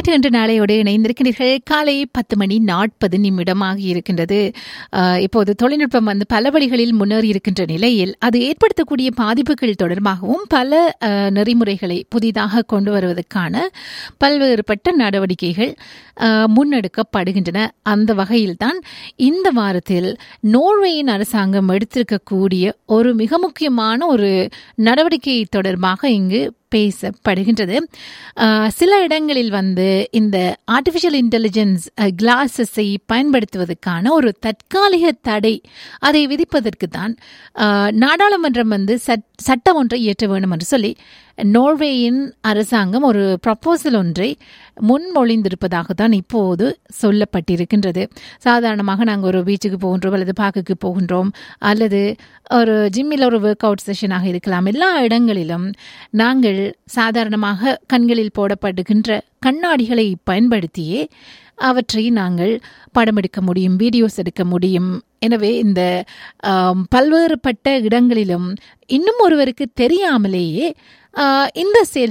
நேற்று இன்று நாளையோடு இணைந்திருக்கிறீர்கள் காலை பத்து மணி நாற்பது நிமிடமாக இருக்கின்றது ஆஹ் இப்போது தொழில்நுட்பம் வந்து பல வழிகளில் முன்னேறி இருக்கின்ற நிலையில் அது ஏற்படுத்தக்கூடிய பாதிப்புகள் தொடர்பாகவும் பல ஆஹ், நெறிமுறைகளை புதிதாக கொண்டு வருவதற்கான பல்வேறுபட்ட நடவடிக்கைகள் ஆஹ், முன்னெடுக்கப்படுகின்றன அந்த வகையில்தான் இந்த வாரத்தில் நோர்வேயின் அரசாங்கம் எடுத்திருக்கக்கூடிய ஒரு மிக முக்கியமான ஒரு நடவடிக்கை தொடர்பாக இங்கு பேசப்படுகின்றது ஆஹ், சில இடங்களில் வந்து இந்த ஆர்டிஃபிஷியல் இன்டெலிஜென்ஸ் கிளாஸஸை பயன்படுத்துவதற்கான ஒரு தற்காலிக தடை அதை விதிப்பதற்கு தான் ஆஹ், நாடாளுமன்றம் வந்து சட்- சட்டம் ஒன்றை இயற்ற வேண்டும் என்று சொல்லி நோர்வேயின் அரசாங்கம் ஒரு ப்ரப்போசல் ஒன்றை முன்மொழிந்திருப்பதாக தான் இப்போது சொல்லப்பட்டிருக்கின்றது சாதாரணமாக நாங்கள் ஒரு பீச்சுக்கு போகின்றோம் அல்லது பார்க்குக்கு போகின்றோம் அல்லது ஒரு ஜிம்மில் ஒரு ஒர்க் அவுட் செஷனாக இருக்கலாம் எல்லா இடங்களிலும் நாங்கள் சாதாரணமாக கண்களில் போடப்படுகின்ற கண்ணாடிகளை பயன்படுத்தியே அவற்றை நாங்கள் படம் எடுக்க முடியும் வீடியோஸ் எடுக்க முடியும் எனவே இந்த ஆம், பல்வேறுபட்ட இடங்களிலும் இன்னும் ஒருவருக்கு தெரியாமலேயே ஆ, இந்த செயல்